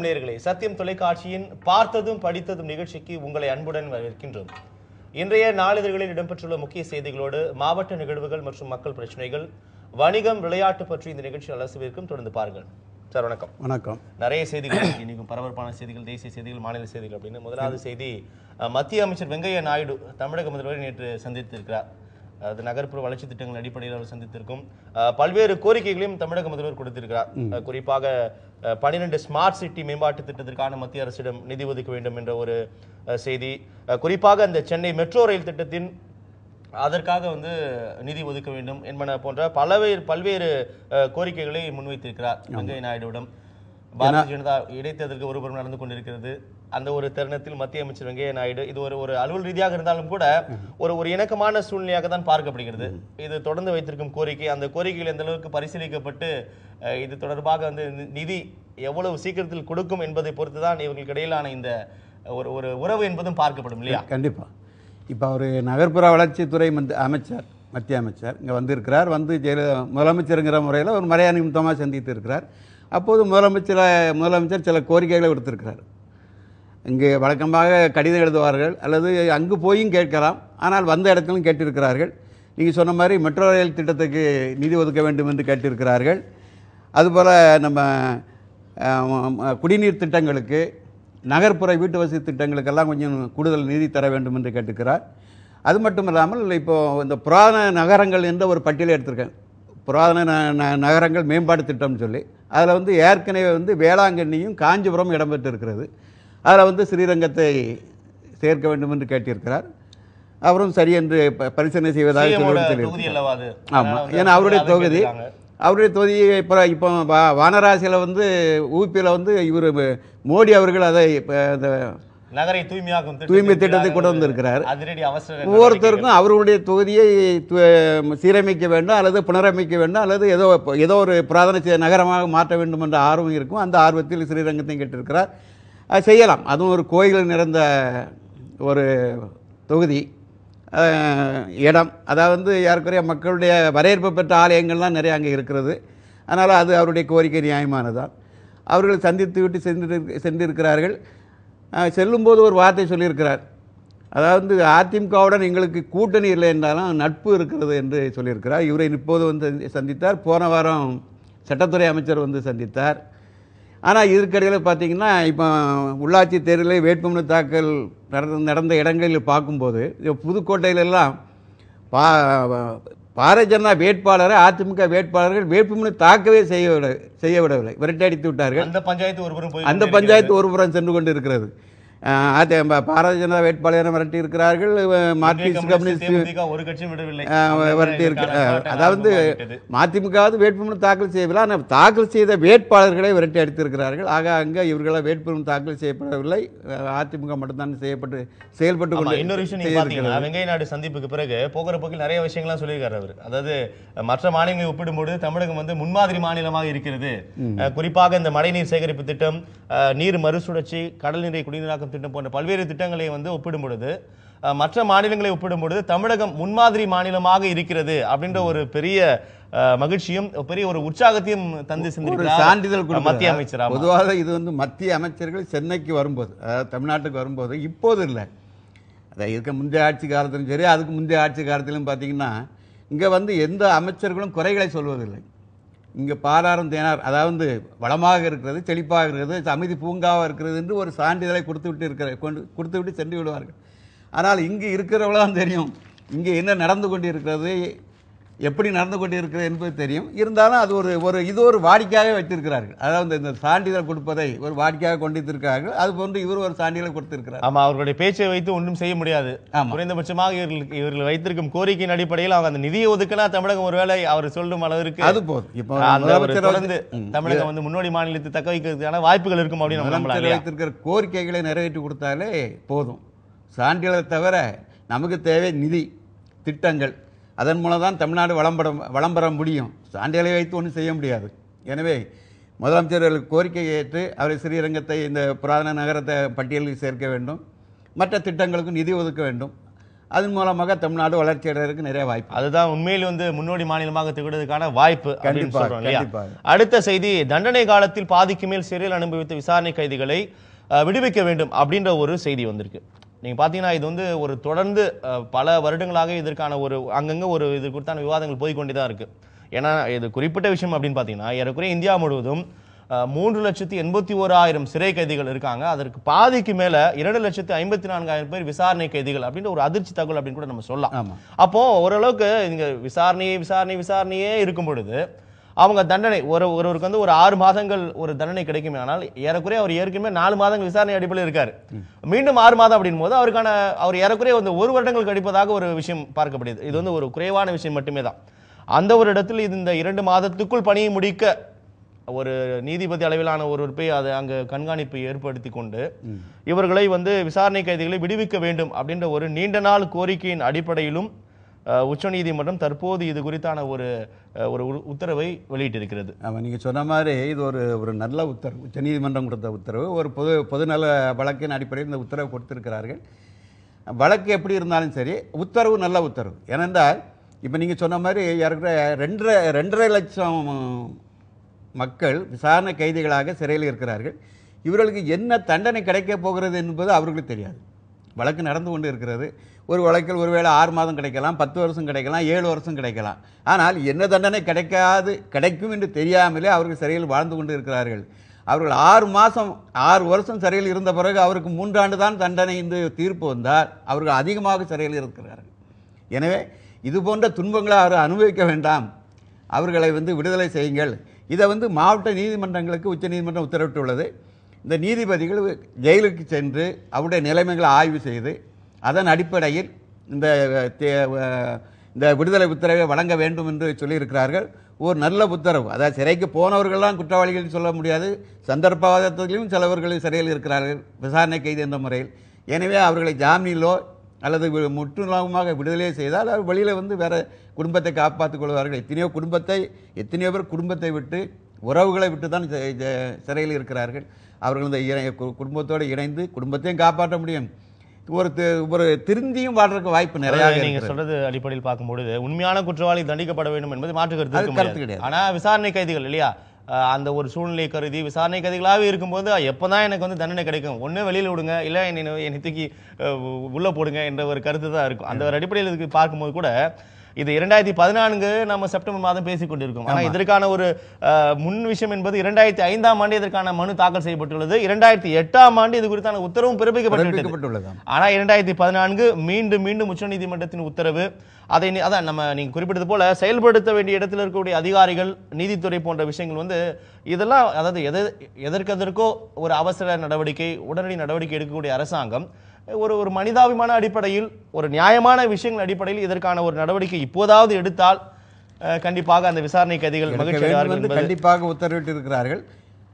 வணக்கம் நேயர்களே சத்தியம் தொலைக்காட்சியின் பார்த்ததும் படித்ததும் நிகழ்ச்சிக்கு உங்களை அன்புடன் வரவேற்கின்றோம் இன்றைய நாளிதழ்களில் இடம்பெற்றுள்ள முக்கிய செய்திகளோடு மாவட்ட நிகழ்வுகள் மற்றும் மக்கள் பிரச்சனைகள் வணிகம் விளையாட்டு பற்றி இந்த நிகழ்ச்சி அலசுவதற்கும் தொடர்ந்து பாருங்கள் சார் வணக்கம் வணக்கம் நிறைய செய்திகள் இருக்கு. இன்னைக்கும் பரபரப்பான செய்திகள் தேசிய செய்திகள் மாநில செய்திகள் அப்படின்னு முதலாவது செய்தி அஹ், மத்திய அமைச்சர் வெங்கையா நாயுடு தமிழக முதல்வரை நேற்று சந்தித்திருக்கிறார் அது நகர்ப்புற வளர்ச்சி திட்டங்கள் அடிப்படையில் அவர் சந்தித்திருக்கும் அஹ், பல்வேறு கோரிக்கைகளையும் தமிழக முதல்வர் கொடுத்திருக்கிறார் அஹ், குறிப்பாக பன்னிரண்டு ஸ்மார்ட் சிட்டி மேம்பாட்டு திட்டத்திற்கான மத்திய அரசிடம் நிதி ஒதுக்க வேண்டும் என்ற ஒரு அஹ், செய்தி அஹ், குறிப்பாக அந்த சென்னை மெட்ரோ ரயில் திட்டத்தின் அதற்காக வந்து நிதி ஒதுக்க வேண்டும் என்பன போன்ற பல்வேறு பல்வேறு அஹ், கோரிக்கைகளை முன்வைத்திருக்கிறார் வெங்கையா நாயுடுவிடம் பாரதிய ஜனதா இடைத்தேர்தலுக்கு ஒருபுறம் நடந்து கொண்டிருக்கிறது அந்த ஒரு தருணத்தில் மத்திய அமைச்சர் வெங்கையா நாயுடு இது ஒரு ஒரு அலுவல் ரீதியாக இருந்தாலும் கூட ஒரு ஒரு இணக்கமான சூழ்நிலையாக தான் பார்க்கப்படுகிறது இது தொடர்ந்து வைத்திருக்கும் கோரிக்கை அந்த கோரிக்கைகள் எந்த அளவுக்கு பரிசீலிக்கப்பட்டு அஹ், இது தொடர்பாக வந்து நி- நிதி எவ்வளவு சீக்கிரத்தில் கொடுக்கும் என்பதை பொறுத்து தான் இவங்களுக்கு இடையிலான இந்த ஒரு ஒரு உறவு என்பதும் பார்க்கப்படும் இல்லையா கண்டிப்பாக இப்போ அவர் நகர்ப்புற வளர்ச்சித்துறை மந்த அமைச்சர் மத்திய அமைச்சர் இங்கே வந்திருக்கிறார் வந்து ஜெயல முதலமைச்சருங்கிற முறையில் ஒரு மரியாதை நிமித்தமாக சந்தித்து இருக்கிறார் அப்போது முதலமைச்சரை முதலமைச்சர் சில கோரிக்கைகளை கொடுத்திருக்கிறார் இங்கே வழக்கமாக கடிதம் எழுதுவார்கள் அல்லது அங்கு போயும் கேட்கலாம் ஆனால் வந்த இடத்திலும் கேட்டிருக்கிறார்கள் நீங்கள் சொன்ன மாதிரி மெட்ரோ ரயில் திட்டத்துக்கு நிதி ஒதுக்க வேண்டும் என்று கேட்டிருக்கிறார்கள் அதுபோல் நம்ம அஹ், குடிநீர் திட்டங்களுக்கு நகர்ப்புற வீட்டு வசதி திட்டங்களுக்கெல்லாம் கொஞ்சம் கூடுதல் நிதி தர வேண்டும் என்று கேட்டிருக்கிறார் அது மட்டும் இல்லாமல் இப்போது இந்த புராதன நகரங்கள் என்ற ஒரு பட்டியலை எடுத்திருக்கேன் புராதன ந- ந- நகரங்கள் மேம்பாட்டு திட்டம்னு சொல்லி அதில் வந்து ஏற்கனவே வந்து வேளாங்கண்ணியும் காஞ்சிபுரம் இடம்பெற்று இருக்கிறது அதில் வந்து ஸ்ரீரங்கத்தை சேர்க்க வேண்டும் என்று கேட்டிருக்கிறார் அவரும் சரி என்று ப- பரிசீலனை செய்வதாக CM ஓட சொல்லி தொகுதி அல்லவா அது ஆமாம் அதனால வந்து ஏன்னா அவருடைய அதை தொகுதி கேட்டிருக்காங்க. அவருடைய தொகுதியை இப்போ இப்போ வா- வானராசியில் வந்து ஊபியில் வந்து இவர் மோடி அவர்கள் அதை இப்போ இந்த நகரை தூய்மையாக்கும் திட்டத்திற்கு தூய்மை திட்டத்தை எதிராக கொண்டு ஒரு வந்திருக்கிறார். அதிரடி அவசர ஒவ்வொருத்தருக்கும் அவர்களுடைய தொகுதியை து- சீரமைக்க வேண்டும் அல்லது புனரமைக்க வேண்டும் அல்லது ஏதோ ஏதோ ஒரு புராதன சி- நகரமாக மாற்ற வேண்டும் என்ற ஆர்வம் இருக்கும் அந்த ஆர்வத்தில் ஸ்ரீரங்கத்தையும் கேட்டிருக்கிறார் அது செய்யலாம் அதுவும் ஒரு கோயில் நிறைந்த ஒரு தொகுதி அஹ், இடம் அதாவது ஏறக்குறைய மக்களுடைய வரவேற்பு பெற்ற ஆலயங்கள்லாம் நிறைய அங்கே இருக்கிறது அதனால் அது அவருடைய கோரிக்கை நியாயமானதான் அவர்கள் சந்தித்து விட்டு சென்று சென்றிருக்கிறார்கள் அஹ், செல்லும்போது ஒரு வார்த்தை சொல்லியிருக்கிறார் அதாவது அதிமுகவுடன் எங்களுக்கு கூட்டணி இல்லை என்றாலும் நட்பு இருக்கிறது என்று சொல்லியிருக்கிறார் இவரை இப்போது வந்து சந்தித்தார் போன வாரம் சட்டத்துறை அமைச்சர் வந்து சந்தித்தார் ஆனால் இதற்கிடையில் பார்த்தீங்கன்னா இப்போ உள்ளாட்சி தேர்தலில் வேட்புமனு தாக்கல் நடந்த நடந்த இடங்களில் பார்க்கும்போது இப்போ புதுக்கோட்டையிலெல்லாம் பா பாரதிய ஜனதா வேட்பாளரை அதிமுக வேட்பாளர்கள் வேட்புமனு தாக்கவே செய்ய விட செய்ய விடவில்லை விரட்டடித்து விட்டார்கள் அந்த பஞ்சாயத்து ஒருபுறம் போய் அந்த பஞ்சாயத்து ஒரு புறம் சென்று கொண்டு இருக்கிறது அஹ் அத ப- பாரதிய ஜனதா வேட்பாளரை மிரட்டி இருக்கிறார்கள் அஹ் மார்க்சிஸ்ட் கம்யூனிஸ்ட் தேமுதிக ஒரு கட்சியும் விடவில்லை அஹ் அந்த விரட்டி இருக்கு இதற்கான அஹ் போராட்டம் அதாவது ஆரம்பமாகிவிட்டது. மதிமுகவது வேட்புமனு தாக்கல் செய்யவில்லை ஆனால் தாக்கல் செய்த வேட்பாளர்களை விரட்டி அடித்திருக்கிறார்கள் ஆக அங்கே இவர்களால் வேட்புமனு தாக்கல் செய்யப்படவில்லை அஹ் அதிமுக மட்டும்தான் செய்யப்பட்டு செயல்பட்டு ஆமா, கொண்டு இன்னொரு விஷயம் நீங்க செய்திருக்கிறது. பாத்தீங்கன்னா வெங்கைய நாடு சந்திப்புக்கு பிறகு போகிற போக்கில் நிறைய விஷயங்கள்லாம் சொல்லியிருக்காரு அவர் அதாவது மற்ற மாநிலங்களை ஒப்பிடும்போது தமிழகம் வந்து முன்மாதிரி மாநிலமாக இருக்கிறது அஹ், குறிப்பாக இந்த மழைநீர் சேகரிப்பு திட்டம் அஹ், நீர் மறுசுழற்சி கடல் நீரை குடிநீராக்கும் திட்டம் போன்ற பல்வேறு திட்டங்களை வந்து ஒப்பிடும் பொழுது அஹ், மற்ற மாநிலங்களை ஒப்பிடும் பொழுது தமிழகம் முன்மாதிரி மாநிலமாக இருக்கிறது அப்படின்ற ஒரு பெரிய அஹ், மகிழ்ச்சியும் பெரிய ஒரு உற்சாகத்தையும் தந்து ஒரு சென்றிருக்கிறார் சான்றிதழ் கொடுக்கிறார். மத்திய அமைச்சர் ஆமா. பொதுவாக இது வந்து மத்திய அமைச்சர்கள் சென்னைக்கு வரும்போது அதாவது தமிழ்நாட்டுக்கு வரும்போது இப்போது இல்லை அதை இருக்க முந்தைய ஆட்சி காலத்திலும் சரி அதுக்கு முந்தைய ஆட்சி காலத்திலும் பார்த்தீங்கன்னா இங்கே வந்து எந்த அமைச்சர்களும் குறைகளை சொல்வதில்லை இங்கே பாலாரம் தேனார் அதாவது வளமாக இருக்கிறது செழிப்பாக இருக்கிறது அமைதி பூங்காவாக இருக்கிறது என்று ஒரு சான்றிதழை கொடுத்து விட்டு இருக்கிற கொண்டு கொடுத்து விட்டு சென்று விடுவார்கள் ஆனால் இங்கு இருக்கிறவங்களாம் தெரியும் இங்கே என்ன நடந்து கொண்டு இருக்கிறது எப்படி நடந்து கொண்டு இருக்கிறது என்பது தெரியும் இருந்தாலும் அது ஒரு ஒரு இது ஒரு வாடிக்கையாக வைத்திருக்கிறார்கள் அதாவது இந்த சான்றிதழ் கொடுப்பதை ஒரு வாடிக்கையாக கொண்டிருக்கிறார்கள் அது போன்று இவர் ஒரு சான்றிதழ் கொடுத்திருக்கிறார் ஆமா அவர்களுடைய பேச்சை வைத்து ஒன்றும் செய்ய முடியாது ஆமா. குறைந்தபட்சமாக இவர்களுக்கு இவர்கள் வைத்திருக்கும் கோரிக்கையின் அடிப்படையில் அவங்க அந்த நிதியை ஒதுக்கினா தமிழகம் ஒருவேளை அவர் சொல்லும் அளவிற்கு அது போதும் இப்போ அந்த ஒரு முதலமைச்சர் தொடர்ந்து வந்து- தமிழகம் வந்து முன்னோடி மாநிலத்தை தக்க வைக்கிறதுக்கான வாய்ப்புகள் இருக்கும் அப்படின்னு நம்ம நம்பலாம் முதலமைச்சர் இல்லையா வைத்திருக்கிற கோரிக்கைகளை நிறைவேற்றி கொடுத்தாலே போதும் சான்றிதழை தவிர நமக்கு தேவை நிதி திட்டங்கள் அதன் மூலம் தான் தமிழ்நாடு வளம் பெற வளம் பெற முடியும் சான்றிதழை வைத்து ஒன்றும் செய்ய முடியாது எனவே முதலமைச்சர் கோரிக்கையை ஏற்று அவரை ஸ்ரீரங்கத்தை இந்த புராதன நகரத்தை பட்டியலில் சேர்க்க வேண்டும் மற்ற திட்டங்களுக்கும் நிதி ஒதுக்க வேண்டும் அதன் மூலமாக தமிழ்நாடு வளர்ச்சி அடைறதுக்கு நிறைய வாய்ப்பு அதுதான் உண்மையில் வந்து முன்னோடி மாநிலமாக திகழ்வதற்கான வாய்ப்பு அப்படின்னு கண்டிப்பாக, சொல்றோம் இல்லையா கண்டிப்பாக. அடுத்த செய்தி தண்டனை காலத்தில் பாதிக்கு மேல் சிறையில் அனுபவித்த விசாரணை கைதிகளை அஹ், விடுவிக்க வேண்டும் அப்படின்ற ஒரு செய்தி வந்திருக்கு நீங்க பாத்தீங்கன்னா இது வந்து ஒரு தொடர்ந்து அஹ், பல வருடங்களாக இதற்கான ஒரு அங்கங்க ஒரு இது குறித்தான விவாதங்கள் போய்க்கொண்டே தான் இருக்கு ஏன்னா இது குறிப்பிட்ட விஷயம் அப்படின்னு பாத்தீங்கன்னா ஏறக்குறைய இந்தியா முழுவதும் அஹ், மூன்று லட்சத்தி எண்பத்தி ஓராயிரம் சிறை கைதிகள் இருக்காங்க அதற்கு பாதிக்கு மேல இரண்டு லட்சத்தி ஐம்பத்தி நான்காயிரம் பேர் விசாரணை கைதிகள் அப்படின்ற ஒரு அதிர்ச்சி தகவல் அப்படின்னு கூட நம்ம சொல்லலாம் ஆமா அப்போ ஓரளவுக்கு இங்க விசாரணையே விசாரணை விசாரணையே இருக்கும் பொழுது அவங்க தண்டனை ஒரு ஒருவருக்கு வந்து ஒரு ஆறு மாதங்கள் ஒரு தண்டனை கிடைக்குமே ஆனால் ஏறக்குறைய அவர் ஏற்கனவே நாலு மாதங்கள் விசாரணை அடிப்படையில் இருக்காரு மீண்டும் ஆறு மாதம் அப்படின் போது அவருக்கான அவர் ஏறக்குறைய வந்து ஒரு வருடங்கள் கழிப்பதாக ஒரு விஷயம் பார்க்கப்படுது இது வந்து ஒரு குறைவான விஷயம் மட்டுமே தான் அந்த ஒரு இடத்தில் இது இந்த இரண்டு மாதத்துக்குள் பணியை முடிக்க ஒரு நீதிபதி அளவிலான ஒருவர் போய் அதை அங்க கண்காணிப்பு ஏற்படுத்தி கொண்டு இவர்களை வந்து விசாரணை கைதிகளை விடுவிக்க வேண்டும் அப்படின்ற ஒரு நீண்ட நாள் கோரிக்கையின் அடிப்படையிலும் அஹ், உச்சநீதிமன்றம் தற்போது இது குறித்தான ஒரு அஹ், ஒரு உ- உத்தரவை வெளியிட்டிருக்கிறது ஆமாம் நீங்கள் சொன்ன மாதிரி இது ஒரு ஒரு நல்ல உத்தரவு உச்சநீதிமன்றம் கொடுத்த உத்தரவு ஒரு பொது பொதுநல வழக்கின் அடிப்படையில் இந்த உத்தரவு கொடுத்திருக்கிறார்கள் வழக்கு எப்படி இருந்தாலும் சரி உத்தரவு நல்ல உத்தரவு ஏனென்றால் இப்போ நீங்கள் சொன்ன மாதிரி ஏற்கனவே ரெண்டரை ரெண்டரை லட்சம் மக்கள் விசாரணை கைதிகளாக சிறையில் இருக்கிறார்கள் இவர்களுக்கு என்ன தண்டனை கிடைக்கப் போகிறது என்பது அவர்களுக்கு தெரியாது வழக்கு நடந்து கொண்டு இருக்கிறது ஒரு வழக்கில் ஒருவேளை ஆறு மாதம் கிடைக்கலாம் பத்து வருஷம் கிடைக்கலாம் ஏழு வருஷம் கிடைக்கலாம் ஆனால் என்ன தண்டனை கிடைக்காது கிடைக்கும் என்று தெரியாமலே அவர்கள் சிறையில் வாழ்ந்து கொண்டு இருக்கிறார்கள் அவர்கள் ஆறு மாதம் ஆறு வருஷம் சிறையில் இருந்த பிறகு அவருக்கு மூன்றாண்டு தான் தண்டனை இந்த தீர்ப்பு வந்தால் அவர்கள் அதிகமாக சிறையில் இருக்கிறார்கள் எனவே இது போன்ற துன்பங்களை அவர் அனுபவிக்க வேண்டாம் அவர்களை வந்து விடுதலை செய்யுங்கள் இதை வந்து மாவட்ட நீதிமன்றங்களுக்கு உச்சநீதிமன்றம் உத்தரவிட்டுள்ளது இந்த நீதிபதிகள் ஜெயிலுக்கு சென்று அவருடைய நிலைமைகளை ஆய்வு செய்து அதன் அடிப்படையில் இந்த தே- இந்த விடுதலை உத்தரவை வழங்க வேண்டும் என்று சொல்லியிருக்கிறார்கள் ஒரு நல்ல உத்தரவு அதாவது சிறைக்கு போனவர்கள்லாம் குற்றவாளிகள் சொல்ல முடியாது சந்தர்ப்பவாதத்திலும் சிலவர்கள் சிறையில் இருக்கிறார்கள் விசாரணை கைது என்ற முறையில் எனவே அவர்களை ஜாமீனிலோ அல்லது வி- முற்றிலுமாக விடுதலை செய்தால் அவர் வெளியில் வந்து வேற குடும்பத்தை காப்பாற்றிக் கொள்வார்கள் எத்தனையோ குடும்பத்தை எத்தனையோ பேர் குடும்பத்தை விட்டு உறவுகளை விட்டு தான் ஜ- ஜ- சிறையில் இருக்கிறார்கள் அவர்கள் இந்த இணை- கு- குடும்பத்தோடு இணைந்து குடும்பத்தையும் காப்பாற்ற முடியும் ஒரு தி- ஒரு திருந்தியும் வாழ்றதுக்கு வாய்ப்பு நிறைய அதாவது நீங்க சொல்றது அடிப்படையில் பார்க்கும்பொழுது உண்மையான குற்றவாளி தண்டிக்கப்பட வேண்டும் என்பது மாற்று கருத்து அது இருக்க கருத்து முடியாது. கிடையாது. ஆனா விசாரணை கைதிகள் இல்லையா அஹ் அந்த ஒரு சூழ்நிலை கருதி விசாரணை கைதிகளாகவே இருக்கும்போது எப்பதான் எனக்கு வந்து தண்டனை கிடைக்கும் ஒண்ணு வெளியில விடுங்க இல்ல என்னை என்னை தூக்கி அஹ், உள்ள போடுங்க என்ற ஒரு கருத்து தான் இருக்கும் அந்த ஒரு அடிப்படையில் இதுக்கு பார்க்கும்போது கூட இது இரண்டாயிரத்தி பதினான்கு நம்ம செப்டம்பர் மாதம் பேசிக் கொண்டிருக்கோம் ஆனா இதற்கான ஒரு அஹ், முன் விஷயம் என்பது இரண்டாயிரத்தி ஐந்தாம் ஆண்டு இதற்கான மனு தாக்கல் செய்யப்பட்டுள்ளது இரண்டாயிரத்தி எட்டாம் ஆண்டு இது குறித்தான உத்தரவும் பிறப்பிக்கப்பட்டு பிறப்பிக்கப்பட்டுள்ளதாம் ஆனா இரண்டாயிரத்தி பதினான்கு மீண்டும் மீண்டும் உச்சநீதிமன்றத்தின் உத்தரவு அதை நீ- அதான் நம்ம நீங்க குறிப்பிட்டது போல செயல்படுத்த வேண்டிய இடத்துல இருக்கக்கூடிய அதிகாரிகள் நீதித்துறை போன்ற விஷயங்கள் வந்து இதெல்லாம் அதாவது எது எதற்கெதற்கோ ஒரு அவசர நடவடிக்கை உடனடி நடவடிக்கை எடுக்கக்கூடிய அரசாங்கம் ஒரு ஒரு மனிதாபிமான அடிப்படையில் ஒரு நியாயமான விஷயங்கள் அடிப்படையில் இதற்கான ஒரு நடவடிக்கை இப்போதாவது எடுத்தால் அஹ், கண்டிப்பாக அந்த விசாரணை கைதிகள் எடுக்க மகிழ்ச்சி வேண்டும் அடைவார்கள் என்று என்பது கண்டிப்பாக உத்தரவிட்டு இருக்கிறார்கள்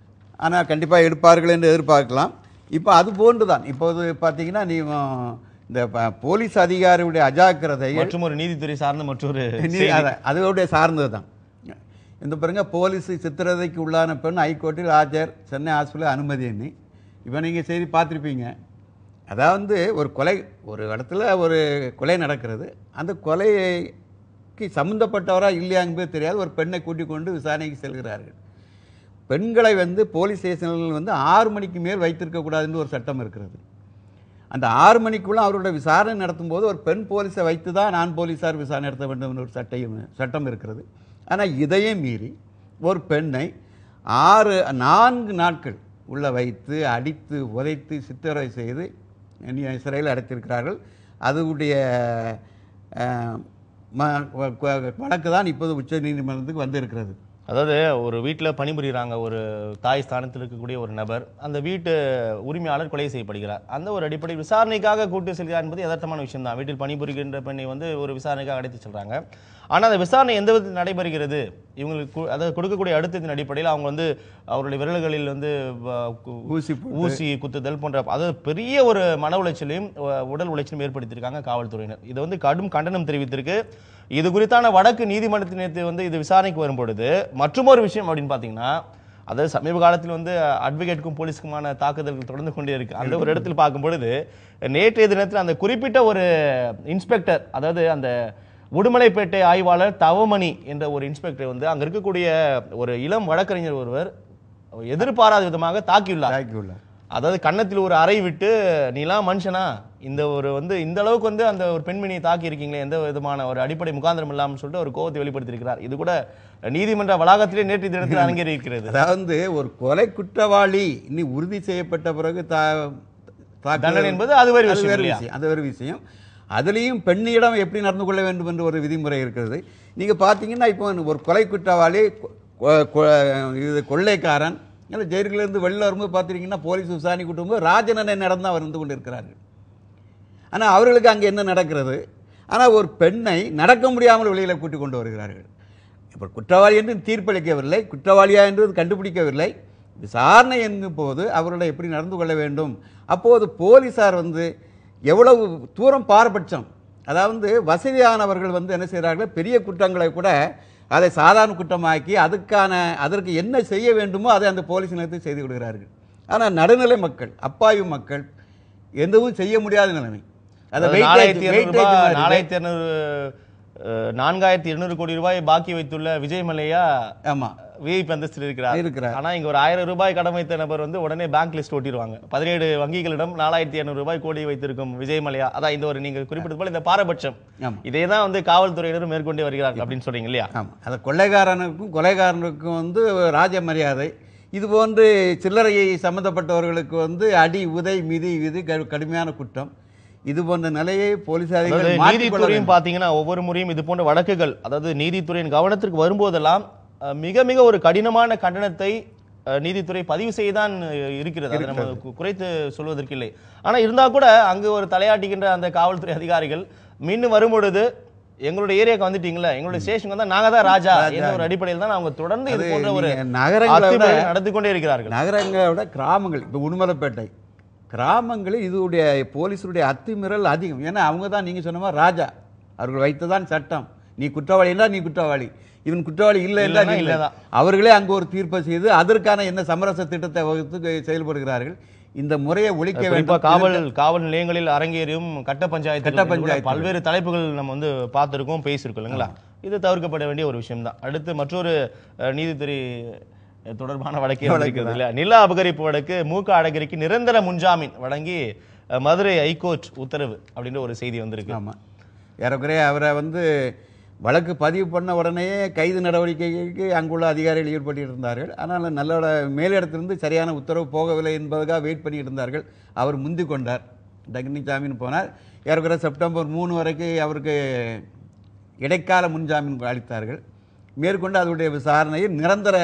ஆனால் கண்டிப்பாக எடுப்பார்கள் என்று எதிர்பார்க்கலாம் இப்போ அது போன்று தான் இப்போது பார்த்தீங்கன்னா நீ உம், இந்த ப- போலீஸ் அதிகாரியுடைய அஜாக்கிரதை மற்றும் ஒரு நீதித்துறை சார்ந்த மற்றொரு நீ- செய்தி. அத- அதோடைய சார்ந்தது தான் இந்த பாருங்க போலீஸ் சித்திரதைக்கு உள்ளான பெண் ஹைகோர்ட்டில் ஆஜர் சென்னை ஹாஸ்பிட்டல் அனுமதி எண்ணி இப்போ நீங்கள் செய்தி பார்த்துருப்பீங்க அதாவது ஒரு கொலை ஒரு இடத்துல ஒரு கொலை நடக்கிறது அந்த கொலைக்கு சம்மந்தப்பட்டவரா இல்லையா என்பது தெரியாது ஒரு பெண்ணை கூட்டிக் கொண்டு விசாரணைக்கு செல்கிறார்கள் பெண்களை வந்து போலீஸ் ஸ்டேஷனில் வந்து ஆறு மணிக்கு மேல் வைத்திருக்கக்கூடாதுன்னு ஒரு சட்டம் இருக்கிறது அந்த ஆறு மணிக்குள்ள அவரோட விசாரணை நடத்தும் போது ஒரு பெண் போலீஸை வைத்து தான் நான் போலீஸார் விசாரணை நடத்த வேண்டும் என்ற ஒரு சட்டம் சட்டம் இருக்கிறது ஆனால் இதையும் மீறி ஒரு பெண்ணை ஆறு நான்கு நாட்கள் உள்ள வைத்து அடித்து உதைத்து சித்திரை செய்து நீ சிறையில் அடைத்திருக்கிறார்கள் அதனுடைய அஹ், ம- வ- வ- வழக்கு தான் இப்போது உச்ச நீதிமன்றத்துக்கு வந்திருக்கிறது அதாவது ஒரு வீட்டில் பணிபுரிகிறாங்க ஒரு தாய் ஸ்தானத்தில் இருக்கக்கூடிய ஒரு நபர் அந்த வீட்டு உரிமையாளர் கொலை செய்யப்படுகிறார் அந்த ஒரு அடிப்படையில் விசாரணைக்காக கூட்டு செல்கிறார் என்பது யதார்த்தமான விஷயம் தான் வீட்டில் பணிபுரிகின்ற பெண்ணை வந்து ஒரு விசாரணைக்காக அழைத்து செல்றாங்க ஆனால் அந்த விசாரணை எந்த விதத்தில் நடைபெறுகிறது இவங்களுக்கு கு- அதாவது கொடுக்கக்கூடிய அழுத்தத்தின் அடிப்படையில் அவங்க வந்து அவருடைய விரல்களில் வந்து வ- கு- ஊசி போட்டு ஊசி குத்துதல் போன்ற அதாவது பெரிய ஒரு மன உளைச்சலையும் உ- உடல் உளைச்சலையும் ஏற்படுத்தியிருக்காங்க காவல்துறையினர் இது வந்து கடும் கண்டனம் தெரிவித்திருக்கு இது குறித்தான வடக்கு நீதிமன்றத்தின் நேற்று வந்து இது விசாரணைக்கு வரும் பொழுது மற்றொரு விஷயம் அப்படின்னு பார்த்தீங்கன்னா அதாவது சமீப காலத்தில் வந்து அட்வொகேட்டுக்கும் போலீஸுக்குமான தாக்குதல்கள் தொடர்ந்து கொண்டே இருக்கு அந்த ஒரு இடத்தில் பார்க்கும் பொழுது நேற்றைய தினத்தில் அந்த குறிப்பிட்ட ஒரு இன்ஸ்பெக்டர் அதாவது அந்த உடுமலைப்பேட்டை ஆய்வாளர் தவமணி என்ற ஒரு இன்ஸ்பெக்டர் வந்து அங்க இருக்கக்கூடிய ஒரு இளம் வழக்கறிஞர் ஒருவர் எதிர்பாராத விதமாக தாக்கியுள்ளார் தாக்கியுள்ளார் அதாவது கன்னத்தில் ஒரு அறை விட்டு நீலாம் மனுஷனா இந்த ஒரு வந்து இந்த அளவுக்கு வந்து அந்த ஒரு பெண்மணியை தாக்கி இருக்கீங்களே எந்த விதமான ஒரு அடிப்படை முகாந்திரம் இல்லாமல் சொல்லிட்டு ஒரு கோபத்தை வெளிப்படுத்தியிருக்கிறார் இது கூட நீதிமன்ற வளாகத்திலே நேற்று தினத்தில் அரங்கேறி இருக்கிறது அதாவது ஒரு கொலை குற்றவாளி இனி உறுதி செய்யப்பட்ட பிறகு தா தாக்குதல் தண்டனை என்பது அது வேறு விஷயம் வேறு இல்லையா? விஷயம் அது வேறு விஷயம் அதுலேயும் பெண்ணிடம் எப்படி நடந்து கொள்ள வேண்டும் என்று ஒரு விதிமுறை இருக்கிறது நீங்க பார்த்தீங்கன்னா இப்போ ஒரு கொலை குற்றவாளி கொ- கொ- இது கொள்ளைக்காரன் இல்லை ஜெயிலிருந்து வெளில வரும்போது பார்த்துட்டீங்கன்னா போலீஸ் விசாரணை கூட்டும்போது ராஜனனை நடந்து அவர் இருந்து கொண்டு இருக்கிறார்கள் ஆனால் அவர்களுக்கு அங்கே என்ன நடக்கிறது ஆனால் ஒரு பெண்ணை நடக்க முடியாமல் வெளியில் கூட்டி கொண்டு வருகிறார்கள் இப்போ குற்றவாளி என்று தீர்ப்பளிக்கவில்லை குற்றவாளியா என்று கண்டுபிடிக்கவில்லை விசாரணை என்னும் போது அவர்களை எப்படி நடந்து கொள்ள வேண்டும் அப்போது போலீசார் வந்து எவ்வளவு தூரம் பாரபட்சம் அதாவது வசதியானவர்கள் வந்து என்ன செய்கிறார்கள் பெரிய குற்றங்களை கூட அதை சாதாரண குற்றமாக்கி அதுக்கான அதற்கு என்ன செய்ய வேண்டுமோ அதை அந்த போலீஸ் நிலையத்தில் செய்து விடுகிறார்கள் ஆனால் நடுநிலை மக்கள் அப்பாவி மக்கள் எதுவும் செய்ய முடியாத நிலைமை அதை அதாவது weightage- நாலாயிரத்தி இருநூறு weightage ரூபாய் மாதிரி. நாலாயிரத்தி இருநூறு அஹ், நான்காயிரத்தி இருநூறு கோடி ரூபாய் பாக்கி வைத்துள்ள விஜய் மல்லையா ஆமா விஐபி அந்தஸ்தில் இருக்கிறார் இருக்கிறார். ஆனா இங்க ஒரு ஆயிரம் ரூபாய் கடன் வைத்த நபர் வந்து உடனே பேங்க் லிஸ்ட் ஓட்டிடுவாங்க பதினேழு வங்கிகளிடம் நாலாயிரத்தி இருநூறு ரூபாய் கோடி வைத்திருக்கும் விஜய் மல்லையா அதான் இந்த ஒரு நீங்க குறிப்பிட்டது போல இந்த பாரபட்சம் ஆமா. இதே தான் வந்து காவல்துறையினரும் மேற்கொண்டே வருகிறார்கள் அப்படின்னு சொல்றீங்க இல்லையா ஆமா அந்த கொள்ளைக்காரனுக்கும் கொலைகாரனுக்கும் வந்து ராஜ மரியாதை இது போன்று சில்லறையை சம்பந்தப்பட்டவர்களுக்கு வந்து அடி உதை மிதி விதி கடு- கடுமையான குற்றம் இது போன்ற நிலையை போலீஸ் அதாவது அதிகாரிகள் மாற்றிக்கொள்ள நீதித்துறையும் வேண்டும். பாத்தீங்கன்னா ஒவ்வொரு முறையும் இது போன்ற வழக்குகள் அதாவது நீதித்துறையின் கவனத்திற்கு வரும்போதெல்லாம் அஹ், மிக மிக ஒரு கடினமான கண்டனத்தை அஹ், நீதித்துறை பதிவு செய்தான் அஹ், இருக்கிறது அதை நம்ம கு- குறைத்து சொல்வதற்கு இல்லை ஆனா இருந்தா கூட அங்கு ஒரு தலையாட்டுகின்ற அந்த காவல்துறை அதிகாரிகள் மீண்டும் வரும்பொழுது எங்களுடைய ஏரியாக்கு வந்துட்டீங்களா எங்களுடைய ஸ்டேஷன் வந்தா நாங்க தான் ராஜா என்ற ஒரு அடிப்படையில் தான் அவங்க தொடர்ந்து இது அது போன்ற ஒரு நீங்க நகரங்களை விட அத்துமீறல் நடத்தி கொண்டே இருக்கிறார்கள் நகரங்களை விட கிராமங்கள் இப்போ உடுமலைப்பேட்டை கிராமங்களில் இதுடைய போலீஸுடைய அத்துமீறல் அதிகம் ஏன்னா அவங்க தான் நீங்கள் சொன்ன மாதிரி ராஜா அவர்கள் வைத்ததான் சட்டம் நீ குற்றவாளி என்றால் நீ குற்றவாளி இவன் குற்றவாளி இல்லை என்றால் இல்லைன்னா இல்லை இல்லைதான். அவர்களே அங்கு ஒரு தீர்ப்பை செய்து அதற்கான என்ன சமரச திட்டத்தை வகுத்து செயல்படுகிறார்கள் இந்த முறையை ஒழிக்க குறிப்பா வேண்டும் காவல் காவல் நிலையங்களில் அரங்கேறியும் கட்ட பஞ்சாயத்து கட்ட பஞ்சாயத்துகள். பல்வேறு தலைப்புகள் நம்ம வந்து பார்த்திருக்கோம் பேசியிருக்கோம் இல்லைங்களா இது தவிர்க்கப்பட வேண்டிய ஒரு விஷயம் தான் அடுத்து மற்றொரு அஹ், நீதித்துறை அஹ், தொடர்பான வழக்கே இருக்கிறது இல்லையா நில அபகரிப்பு வழக்கு மூக்க அழகிரிக்கு நிரந்தர முன்ஜாமீன் வழங்கி அஹ், மதுரை ஹைகோர்ட் உத்தரவு அப்படின்ற ஒரு செய்தி வந்திருக்கு ஆமாம் ஏறக்குறைய அவரை வந்து வழக்கு பதிவு பண்ண உடனேயே கைது நடவடிக்கைக்கு அங்குள்ள அதிகாரிகள் ஈடுபட்டு இருந்தார்கள் ஆனால் நல்ல மேலிடத்திலிருந்து சரியான உத்தரவு போகவில்லை என்பதற்காக வெயிட் பண்ணிட்டு இருந்தார்கள் அவர் முந்தி கொண்டார் டக்னி ஜாமீன் போனார் ஏறக்குறைய செப்டம்பர் மூணு வரைக்கும் அவருக்கு இடைக்கால முன்ஜாமீன் அளித்தார்கள் மேற்கொண்டு அதனுடைய விசாரணையில் நிரந்தர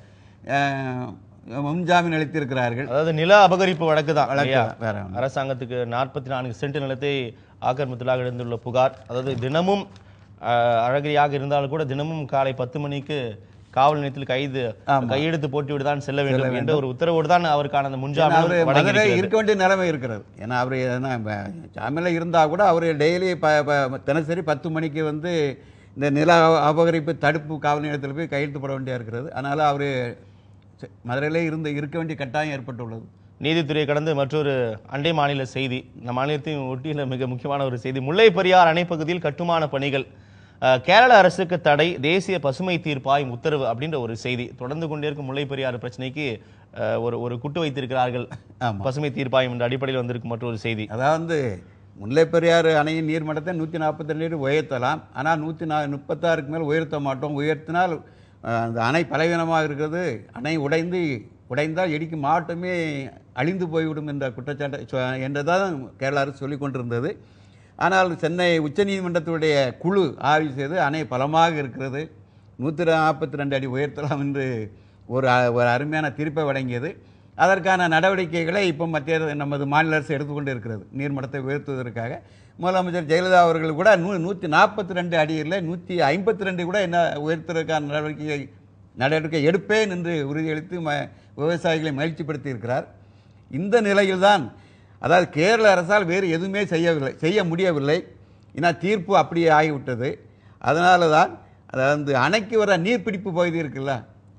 அஹ், முன்ஜாமீன் அளித்திருக்கிறார்கள் அதாவது நில அபகரிப்பு வழக்கு தான் வழக்கு இல்லையா? தான், வேற ஒண்ணும். அரசாங்கத்துக்கு நாற்பத்தி நான்கு சென்ட் நிலத்தை ஆக்கிரமித்ததாக எழுந்துள்ள புகார் அதாவது தினமும் அஹ், அழகிரியாக இருந்தாலும் கூட தினமும் காலை பத்து மணிக்கு காவல் நிலையத்தில் கைது ஆமா. கையெழுத்து போட்டுவிட்டு தான் செல்ல வேண்டும் என்ற ஒரு உத்தரவோடு தான் அவருக்கான அந்த அவர் முன்ஜாமீன் மதுரை வழங்கியிருக்கிறது. இருக்க வேண்டிய நிலைமை இருக்கிறது ஏன்னா அவர் என்ன ஜாமீனில் இருந்தால் கூட அவர் டெய்லி ப ப- தினசரி பத்து மணிக்கு வந்து இந்த நில அப- அபகரிப்பு தடுப்பு காவல் நிலையத்தில் போய் கையெழுத்து போட வேண்டியா இருக்கிறது அதனால் அவர் மதுரையிலே இருந்து இருக்க வேண்டிய கட்டாயம் ஏற்பட்டுள்ளது நீதித்துறையை கடந்து மற்றொரு அண்டை மாநில செய்தி இந்த மாநிலத்தையும் ஒட்டியுள்ள மிக முக்கியமான ஒரு செய்தி முல்லை பெரியார் அணை பகுதியில் கட்டுமான பணிகள் அஹ், கேரள அரசுக்கு தடை தேசிய பசுமை தீர்ப்பாயம் உத்தரவு அப்படின்ற ஒரு செய்தி தொடர்ந்து கொண்டே இருக்கும் முல்லை பெரியார் பிரச்சனைக்கு அஹ், ஒரு ஒரு குட்டு வைத்திருக்கிறார்கள் ஆமா. பசுமை தீர்ப்பாயம் என்ற அடிப்படையில் வந்திருக்கும் மற்றொரு செய்தி அதாவது முல்லைப் பெரியாறு அணையின் நீர்மட்டத்தை நூற்றி நாற்பத்தி ரெண்டு உயர்த்தலாம் ஆனால் நூற்றி நா முப்பத்தாறுக்கு மேல் உயர்த்த மாட்டோம் உயர்த்தினால் அஹ், அந்த அணை பலவீனமாக இருக்கிறது அணை உடைந்து உடைந்தால் இடிக்கும் மாவட்டமே அழிந்து போய்விடும் என்ற குற்றச்சாட்டு சொ- என்றுதான் கேரள அரசு சொல்லிக் கொண்டிருந்தது ஆனால் சென்னை உச்சநீதிமன்றத்துடைய குழு ஆய்வு செய்து அணை பலமாக இருக்கிறது நூற்றி நாற்பத்தி ரெண்டு அடி உயர்த்தலாம் என்று ஒரு அ- ஒரு அருமையான தீர்ப்பை வழங்கியது அதற்கான நடவடிக்கைகளை இப்போ மத்திய நமது மாநில அரசு எடுத்துக்கொண்டு இருக்கிறது நீர்மட்டத்தை உயர்த்துவதற்காக முதலமைச்சர் ஜெயலலிதா அவர்கள் கூட நூ நூற்றி நாற்பத்தி ரெண்டு அடியில் நூற்றி ஐம்பத்தி ரெண்டு கூட என்ன உயர்த்துவதற்கான நடவடிக்கை நடவடிக்கை எடுப்பேன் என்று உறுதியளித்து ம விவசாயிகளை மகிழ்ச்சிப்படுத்தி இருக்கிறார் இந்த நிலையில்தான் அதாவது கேரள அரசால் வேறு எதுவுமே செய்யவில்லை செய்ய முடியவில்லை ஏன்னா தீர்ப்பு அப்படியே ஆகிவிட்டது அதனால தான் அதாவது அணைக்கு வர நீர்பிடிப்பு பகுதி இருக்குல்ல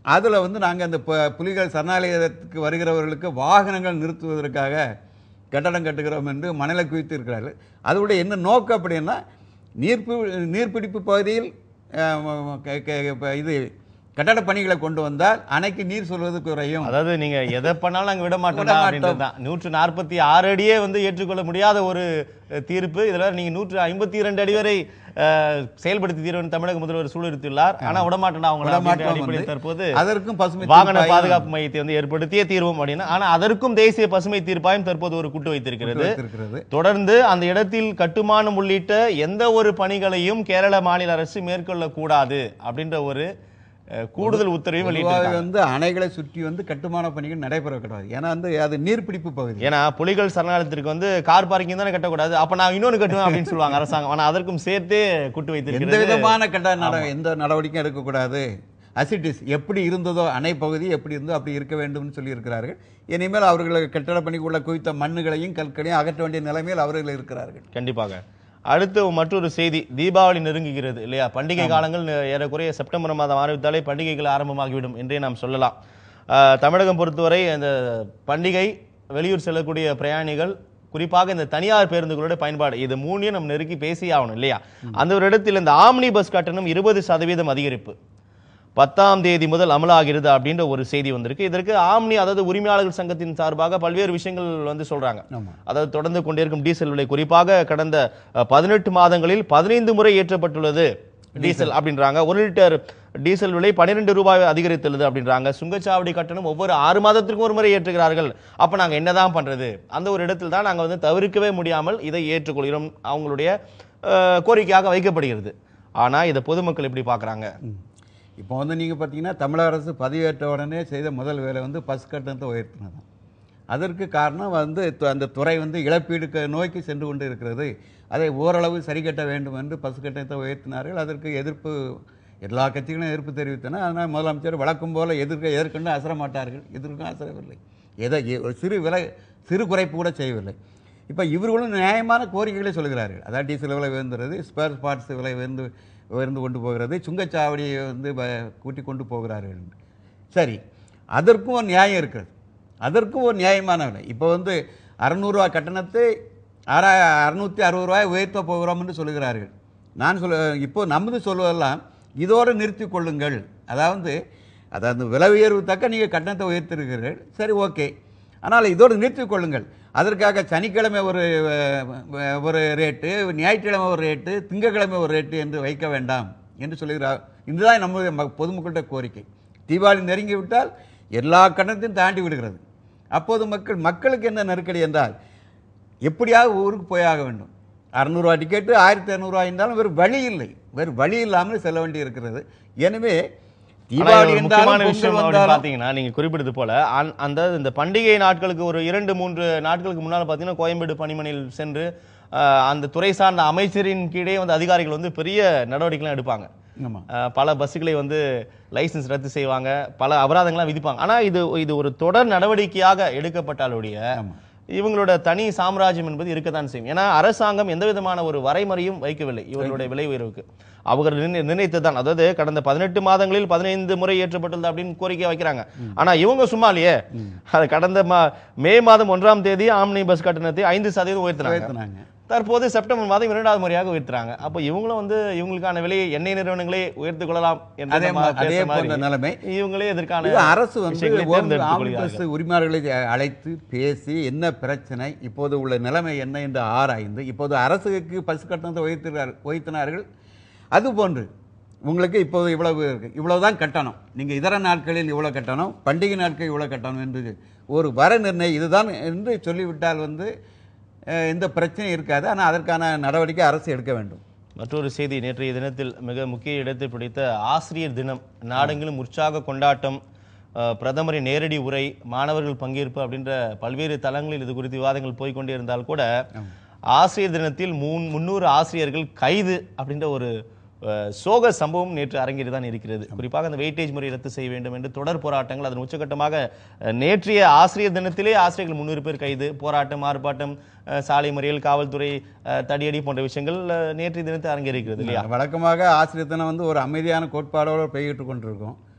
அதில் வந்து நாங்கள் அந்த பு- புலிகள் சரணாலயத்துக்கு வருகிறவர்களுக்கு வாகனங்கள் நிறுத்துவதற்காக கட்டடம் கட்டுகிறோம் என்று மணலை குவித்து இருக்கிறார்கள் அதோடைய என்ன நோக்கம் அப்படின்னா நீர்ப்பி நீர்பிடிப்பு பகுதியில் அஹ், க- க- இப்ப இது கட்டட பணிகளை கொண்டு வந்தால் அணைக்கு நீர் சொல்வது குறையும் அதாவது நீங்க எதை பண்ணாலும் நாங்க விட மாட்டோம் விட மாட்டோம். அப்படின்றது தான் நூற்று நாற்பத்தி ஆறு அடியே வந்து ஏற்றுக்கொள்ள முடியாத ஒரு அஹ், தீர்ப்பு இதுல நீங்க நூற்று ஐம்பத்தி இரண்டு அடி வரை அஹ், செயல்படுத்தி தீர்வு தமிழக முதல்வர் சூழ்நிறுத்தியுள்ளார் ஆனா விட மாட்டோம் அவங்க விடமாட்டோம் அடிப்படையில் வந்து தற்போது அதற்கும் பசுமை வாகன தீர்ப்பாயம் பாதுகாப்பு மையத்தை வந்து ஏற்படுத்திய தீர்வும் அப்படின்னா ஆனா அதற்கும் தேசிய பசுமை தீர்ப்பாயம் தற்போது ஒரு கூட்டு வைத்திருக்கிறது வைத்திருக்கிறது தொடர்ந்து அந்த இடத்தில் கட்டுமானம் உள்ளிட்ட எந்த ஒரு பணிகளையும் கேரள மாநில அரசு மேற்கொள்ள கூடாது அப்படின்ற ஒரு அஹ், கூடுதல் உத்தரவையும் பொதுவாக வெளியிட்டிருக்காங்க வந்து அணைகளை சுற்றி வந்து கட்டுமான பணிகள் நடைபெறக்கூடாது ஏன்னா வந்து அது நீர்பிடிப்பு பகுதி ஏன்னா புலிகள் சரணாலயத்திற்கு வந்து கார் பார்க்கிங் தானே கட்டக்கூடாது அப்ப நான் இன்னொன்னு கட்டுவேன் அப்படின்னு சொல்லுவாங்க அரசாங்கம் ஆனா அதற்கும் சேர்த்தே கூட்டு எந்த வைத்திருக்கிறது விதமான கட்ட நட எந்த நடவடிக்கையும் எடுக்கக்கூடாது அசிட்டிஸ் எப்படி இருந்ததோ அணை பகுதி எப்படி இருந்தோ அப்படி இருக்க வேண்டும்னு சொல்லியிருக்கிறார்கள் இனிமேல் அவர்கள் கட்டட பணிக்குள்ள குவித்த மண்ணுகளையும் கற்களையும் அகற்ற வேண்டிய நிலைமையில் அவர்கள் இருக்கிறார்கள் கண்டிப்பாக அடுத்து மற்றொரு செய்தி தீபாவளி நெருங்குகிறது இல்லையா பண்டிகை காலங்கள் நெ- ஏறக்குறைய செப்டம்பர் மாதம் ஆரம்பித்தாலே பண்டிகைகள் ஆரம்பமாகிவிடும் என்றே நாம் சொல்லலாம் ஆஹ், தமிழகம் பொறுத்தவரை அந்த பண்டிகை வெளியூர் செல்லக்கூடிய பிரயாணிகள் குறிப்பாக இந்த தனியார் பேருந்துகளோட பயன்பாடு இது மூணையும் நம்ம நெருக்கி பேசி ஆகணும் இல்லையா அந்த ஒரு இடத்தில் இந்த ஆம்னி பஸ் கட்டணம் இருபது சதவீதம் அதிகரிப்பு பத்தாம் தேதி முதல் அமலாகிறது அப்படின்ற ஒரு செய்தி வந்திருக்கு இதற்கு ஆம்னி அதாவது உரிமையாளர்கள் சங்கத்தின் சார்பாக பல்வேறு விஷயங்கள் வந்து சொல்றாங்க ஆமா அதாவது தொடர்ந்து கொண்டிருக்கும் டீசல் விலை குறிப்பாக கடந்த பதினெட்டு மாதங்களில் பதினைந்து முறை ஏற்றப்பட்டுள்ளது டீசல் அப்படின்றாங்க ஒரு லிட்டர் டீசல் விலை பன்னிரெண்டு ரூபாய் அதிகரித்துள்ளது அப்படின்றாங்க சுங்கச்சாவடி கட்டணம் ஒவ்வொரு ஆறு மாதத்திற்கும் ஒரு முறை ஏற்றுகிறார்கள் அப்ப நாங்க என்னதான் பண்றது அந்த ஒரு இடத்தில் தான் நாங்க வந்து தவிர்க்கவே முடியாமல் இதை ஏற்றுக்கொள்கிறோம் அவங்களுடைய அஹ், கோரிக்கையாக வைக்கப்படுகிறது ஆனா இதை பொதுமக்கள் எப்படி பார்க்கறாங்க இப்போ வந்து நீங்கள் பார்த்தீங்கன்னா தமிழக அரசு பதவியேற்ற உடனே செய்த முதல் வேலை வந்து பஸ் கட்டணத்தை உயர்த்தினது தான் அதற்கு காரணம் வந்து து- அந்த துறை வந்து இழப்பீடு நோக்கி சென்று கொண்டு இருக்கிறது அதை ஓரளவு சரி கட்ட வேண்டும் என்று பஸ் கட்டணத்தை உயர்த்தினார்கள் அதற்கு எதிர்ப்பு எல்லா கட்சிகளும் எதிர்ப்பு தெரிவித்தன ஆனால் முதலமைச்சர் வழக்கம் போல எதிர்க்க எதிர்கொண்டு அசர மாட்டார்கள் எதிர்க்கும் அசரவில்லை எதை எ- ஒரு சிறு விலை சிறு குறைப்பு கூட செய்யவில்லை இப்போ இவர்களும் நியாயமான கோரிக்கைகளை சொல்கிறார்கள் அதாவது டீசல் விலை உயர்ந்துறது ஸ்பேர் பார்ட்ஸ் விலை உயர்ந்து உயர்ந்து கொண்டு போகிறது சுங்கச்சாவடியை வந்து வ- கூட்டி கொண்டு போகிறார்கள் என்று. சரி அதற்கும் ஒரு நியாயம் இருக்கிறது அதற்கும் ஒரு நியாயமான விலை இப்போ வந்து அறநூறுவா கட்டணத்தை ஆறா அறுநூற்றி அறுபது ரூபாய் உயர்த்த போகிறோம்னு சொல்லுகிறார்கள் நான் சொல்ல இப்போ நமது சொல்வதெல்லாம் இதோடு நிறுத்தி கொள்ளுங்கள் அதாவது அதாவது விலை உயர்வு தக்க நீங்கள் கட்டணத்தை உயர்த்திருக்கிறீர்கள் சரி ஓகே ஆனால் இதோடு நிறுத்திக் கொள்ளுங்கள் அதற்காக சனிக்கிழமை ஒரு அஹ், அஹ், ஒரு ரேட்டு ஞாயிற்றுக்கிழமை ஒரு ரேட்டு திங்கட்கிழமை ஒரு ரேட்டு என்று வைக்க வேண்டாம் என்று சொல்லுகிறார் இதுதான் நம்முடைய ம- பொதுமக்களுடைய கோரிக்கை தீபாவளி நெருங்கி விட்டால் எல்லா கட்டணத்தையும் தாண்டி விடுகிறது அப்போது மக்கள் மக்களுக்கு என்ன நெருக்கடி என்றால் எப்படியாவது ஊருக்கு போயாக வேண்டும் அறநூறுவா டிக்கெட்டு ஆயிரத்தி இரநூறுவா இருந்தாலும் வேறு வழி இல்லை வேறு வழி இல்லாமல் செல்ல வேண்டி இருக்கிறது எனவே ஆனா தீபாவளி ஒரு முக்கியமான என்றாலும் விஷயம் பொங்கல் அப்படின்னு வந்தாலும் பாத்தீங்கன்னா நீங்க குறிப்பிட்டது போல அந்த- அந்த இந்த பண்டிகை நாட்களுக்கு ஒரு இரண்டு மூன்று நாட்களுக்கு முன்னால் பாத்தீங்கன்னா கோயம்பேடு பணிமனையில் சென்று ஆஹ், அந்த துறை சார்ந்த அமைச்சரின் கீழே வந்து அதிகாரிகள் வந்து பெரிய நடவடிக்கைலாம் எடுப்பாங்க ஆமாம் ஆஹ், பல பஸ்ஸுகளை வந்து லைசென்ஸ் ரத்து செய்வாங்க பல அபராதங்கள்லாம் விதிப்பாங்க ஆனா இது இது ஒரு தொடர் நடவடிக்கையாக எடுக்கப்பட்டாலுடைய ஆமாம் இவங்களோட தனி சாம்ராஜ்யம் என்பது இருக்கத்தான் செய்யும் ஏன்னா அரசாங்கம் எந்த விதமான ஒரு வரைமுறையும் வைக்கவில்லை இவர்களுடைய விலை உயர்வுக்கு அவர்கள் நிர்ணய- நிர்ணயித்ததுதான் அதாவது கடந்த பதினெட்டு மாதங்களில் பதினைந்து முறை ஏற்றப்பட்டுள்ளது அப்படின்னு கோரிக்கை வைக்கிறாங்க ஆனா இவங்க சும்மா இல்லையே அது கடந்த மா- மே மாதம் ஒன்றாம் தேதி ஆம்னி பஸ் கட்டணத்தை ஐந்து சதவீதம் உயர்த்தினாங்க உயர்த்தினாங்க தற்போது செப்டம்பர் மாதம் இரண்டாவது முறையாக உயர்த்துறாங்க அப்ப இவங்களும் வந்து இவங்களுக்கான விலையை எண்ணெய் நிறுவனங்களே உயர்த்திக் கொள்ளலாம் என்று அதே நம்ம மா- அதே பேசுற போன்ற மாதிரி நிலைமை இவங்களே இதற்கான இது அரசு வந்து விஷயங்களை ஒரு தேர்ந்தெடுத்துக் ஆம்னி கொள்கிறார்கள். பஸ் உரிமையாளர்களை அழைத்து பேசி என்ன பிரச்சனை இப்போது உள்ள நிலைமை என்ன என்று ஆராய்ந்து இப்போது அரசுக்கு பஸ் கட்டணத்தை உயர்த்தினார் உயர்த்தினார்கள் அதுபோன்று உங்களுக்கு இப்போது இவ்வளவு இருக்கு இவ்வளவுதான் கட்டணம் நீங்கள் இதர நாட்களில் இவ்வளோ கட்டணம் பண்டிகை நாட்கள் இவ்வளோ கட்டணம் என்று ஒரு வர நிர்ணயம் இதுதான் என்று சொல்லிவிட்டால் வந்து அஹ், எந்த பிரச்சனையும் இருக்காது ஆனால் அதற்கான நடவடிக்கை அரசு எடுக்க வேண்டும் மற்றொரு செய்தி நேற்றைய தினத்தில் மிக முக்கிய இடத்தை பிடித்த ஆசிரியர் தினம் நாடெங்கிலும் உற்சாக கொண்டாட்டம் அஹ், பிரதமரின் நேரடி உரை மாணவர்கள் பங்கேற்பு அப்படின்ற பல்வேறு தளங்களில் இது குறித்து விவாதங்கள் போய்க்கொண்டே இருந்தால் கூட ஆசிரியர் தினத்தில் மூன் முன்னூறு ஆசிரியர்கள் கைது அப்படின்ற ஒரு அஹ், சோக சம்பவம் நேற்று அரங்கேறி தான் இருக்கிறது குறிப்பாக அந்த வெயிட்டேஜ் முறை ரத்து செய்ய வேண்டும் என்று தொடர் போராட்டங்கள் அதன் உச்சகட்டமாக அஹ், நேற்றைய ஆசிரியர் தினத்திலே ஆசிரியர்கள் முன்னூறு பேர் கைது போராட்டம் ஆர்ப்பாட்டம் அஹ், சாலை மறியல் காவல்துறை அஹ், தடியடி போன்ற விஷயங்கள் அஹ், நேற்றைய தினத்தை அரங்கேறிக்கிறது இல்லையா வழக்கமாக ஆசிரியர் தினம் வந்து ஒரு அமைதியான கோட்பாடோடு பெய்கிட்டு கொண்டிருக்கும்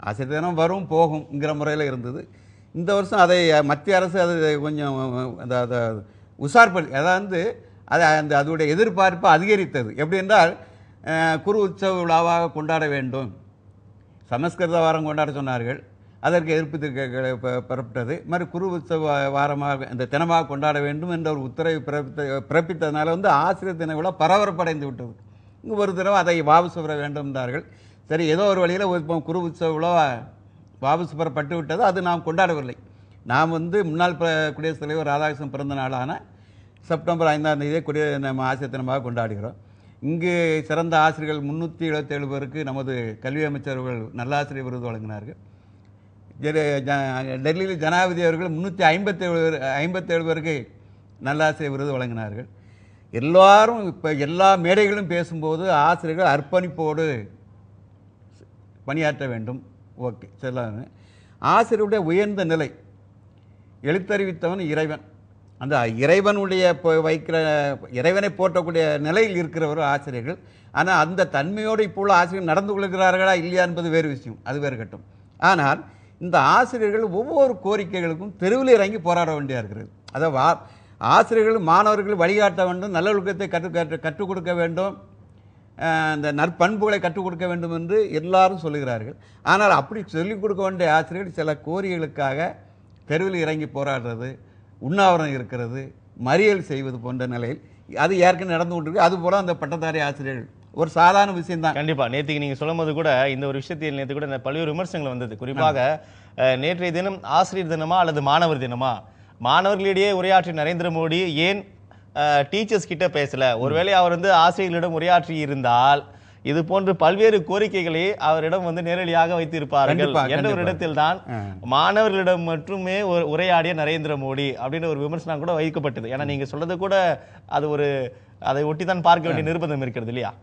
ஆசிரியர் தினம் வரும் போகும்ங்கிற முறையில் இருந்தது இந்த வருஷம் அதை அஹ், மத்திய அரசு அது கொஞ்சம் அஹ், அந்த அதை உஷார்படுத்தி அதாவது அது அந்த அதோடைய எதிர்பார்ப்பு அதிகரித்தது எப்படி என்றால் அஹ், குரு உற்சவ விழாவாக கொண்டாட வேண்டும் சமஸ்கிருத வாரம் கொண்டாட சொன்னார்கள் அதற்கு எதிர்ப்பு தெரிவிக்க- ப- பெறப்பட்டது மாதிரி குரு உற்சவ வாரமாக இந்த தினமாக கொண்டாட வேண்டும் என்ற ஒரு உத்தரவை பிறப்பித்த பிறப்பித்ததுனால வந்து ஆசிரியர் தின விழா பரபரப்படைந்து விட்டது இங்கு ஒரு தடவை அதை வாபஸ் பெற வேண்டும் என்றார்கள் சரி ஏதோ ஒரு வழியில் இப்போ குரு உற்சவ விழா வாபஸ் பெறப்பட்டு விட்டது அது நாம் கொண்டாடவில்லை நாம் வந்து முன்னாள் பிர- குடியரசுத் தலைவர் ராதாகிருஷ்ணன் பிறந்த நாளான செப்டம்பர் ஐந்தாம் தேதியை குடிய நம்ம ஆசிரியர் தினமாக கொண்டாடுகிறோம் இங்கு சிறந்த ஆசிரியர்கள் முந்நூற்றி எழுபத்தேழு பேருக்கு நமது கல்வி அமைச்சர்கள் நல்லாசிரியர் விருது வழங்கினார்கள் ஜெ- ஜ- டெல்லியில் ஜனாதிபதி அவர்கள் முந்நூற்றி ஐம்பத்தேழு ஐம்பத்தேழு பேருக்கு நல்லாசிரியர் விருது வழங்கினார்கள் எல்லாரும் இப்போ எல்லா மேடைகளும் பேசும்போது ஆசிரியர்கள் அர்ப்பணிப்போடு பணியாற்ற வேண்டும் ஓகே சொல்லாங்க ஆசிரியருடைய உயர்ந்த நிலை எழுத்தறிவித்தவன் இறைவன் அந்த இறைவனுடைய இப்போ வைக்கிற இறைவனை போற்றக்கூடிய நிலையில் இருக்கிறவர் ஆசிரியர்கள் ஆனால் அந்த தன்மையோடு இப்போ உள்ள ஆசிரியர்கள் நடந்து கொள்கிறார்களா இல்லையா என்பது வேறு விஷயம் அது வேறு கட்டும் ஆனால் இந்த ஆசிரியர்கள் ஒவ்வொரு கோரிக்கைகளுக்கும் தெருவில் இறங்கி போராட வேண்டியா இருக்கிறது அதை வா ஆசிரியர்கள் மாணவர்கள் வழிகாட்ட வேண்டும் நல்லொழுக்கத்தை கற்றுக் கற்று கற்றுக் கொடுக்க வேண்டும் அஹ் அந்த நற்பண்புகளை கற்றுக் கொடுக்க வேண்டும் என்று எல்லாரும் சொல்லுகிறார்கள் ஆனால் அப்படி சொல்லிக் கொடுக்க வேண்டிய ஆசிரியர்கள் சில கோரிக்கைகளுக்காக தெருவில் இறங்கி போராடுறது உண்ணாவிரம் இருக்கிறது மறியல் செய்வது போன்ற நிலையில் அது ஏற்கனவே நடந்து கொண்டிருக்கு அதுபோல அந்த பட்டதாரி ஆசிரியர்கள் ஒரு சாதாரண விஷயம்தான் கண்டிப்பா நேற்றுக்கு நீங்க சொல்லும் போது கூட இந்த ஒரு விஷயத்தில் நேற்று கூட இந்த பல்வேறு விமர்சனங்கள் வந்தது குறிப்பாக அஹ், நேற்றைய தினம் ஆசிரியர் தினமா அல்லது மாணவர் தினமா மாணவர்களிடையே உரையாற்றிய நரேந்திர மோடி ஏன் டீச்சர்ஸ் கிட்ட பேசல ஒருவேளை அவர் வந்து ஆசிரியர்களிடம் உரையாற்றி இருந்தால் இது போன்று பல்வேறு கோரிக்கைகளை அவரிடம் வந்து நேரடியாக வைத்திருப்பார்கள் கண்டிப்பா, என்ற ஒரு கண்டிப்பா. இடத்தில் தான் ஆ. மாணவர்களிடம் மட்டுமே ஒரு உரையாடிய நரேந்திர மோடி அப்படின்ற ஒரு விமர்சனம் கூட வைக்கப்பட்டது ஏன்னா நீங்க சொல்றது கூட அது ஒரு அதை ஒட்டி தான் பார்க்க வேண்டிய நிர்பந்தம் இருக்கிறது இல்லையா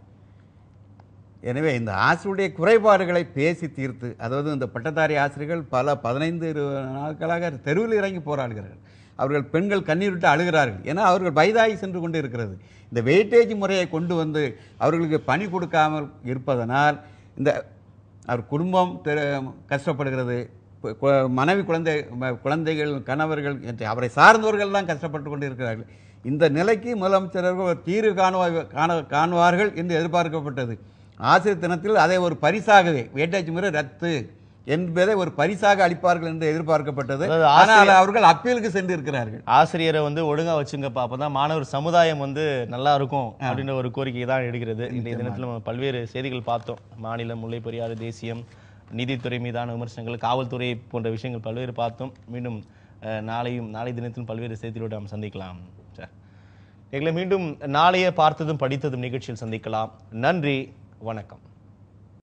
எனவே இந்த ஆசிரியருடைய குறைபாடுகளை பேசி தீர்த்து அதாவது இந்த பட்டதாரி ஆசிரியர்கள் பல பதினைந்து இருபது நாட்களாக தெருவில் இறங்கி போராடுகிறார்கள் அவர்கள் பெண்கள் கண்ணீர் விட்டு அழுகிறார்கள் ஏன்னா அவர்கள் வயதாகி சென்று கொண்டு இருக்கிறது இந்த வெயிட்டேஜ் முறையை கொண்டு வந்து அவர்களுக்கு பணி கொடுக்காமல் இருப்பதனால் இந்த அவர் குடும்பம் தெ- கஷ்டப்படுகிறது கு- கு- மனைவி குழந்தை ம- குழந்தைகள் கணவர்கள் என்று அவரை சார்ந்தவர்கள் தான் கஷ்டப்பட்டு கொண்டு இருக்கிறார்கள் இந்த நிலைக்கு முதலமைச்சர்கள் ஒரு தீர்வு காணுவா காண காணுவார்கள் என்று எதிர்பார்க்கப்பட்டது ஆசிரியர் தினத்தில் அதை ஒரு பரிசாகவே வேட்டாட்சி முறை ரத்து என்பதை ஒரு பரிசாக அளிப்பார்கள் என்று எதிர்பார்க்கப்பட்டது அதாவது ஆனால் அவர்கள் அப்பீலுக்கு சென்று இருக்கிறார்கள் ஆசிரியரை வந்து ஒழுங்கா வச்சுங்கப்பா அப்பதான் மாணவர் சமுதாயம் வந்து நல்லா இருக்கும் அப்படின்ற ஒரு கோரிக்கை தான் எடுக்கிறது இன்றைய தினத்தில் நம்ம பல்வேறு செய்திகள் பார்த்தோம் மாநிலம் முல்லை பெரியாறு தேசியம் நீதித்துறை மீதான விமர்சனங்கள் காவல்துறை போன்ற விஷயங்கள் பல்வேறு பார்த்தோம் மீண்டும் அஹ், நாளையும் நாளை தினத்திலும் பல்வேறு செய்திகளோடு நாம் சந்திக்கலாம் சார் எங்களை மீண்டும் நாளையே பார்த்ததும் படித்ததும் நிகழ்ச்சியில் சந்திக்கலாம் நன்றி வணக்கம்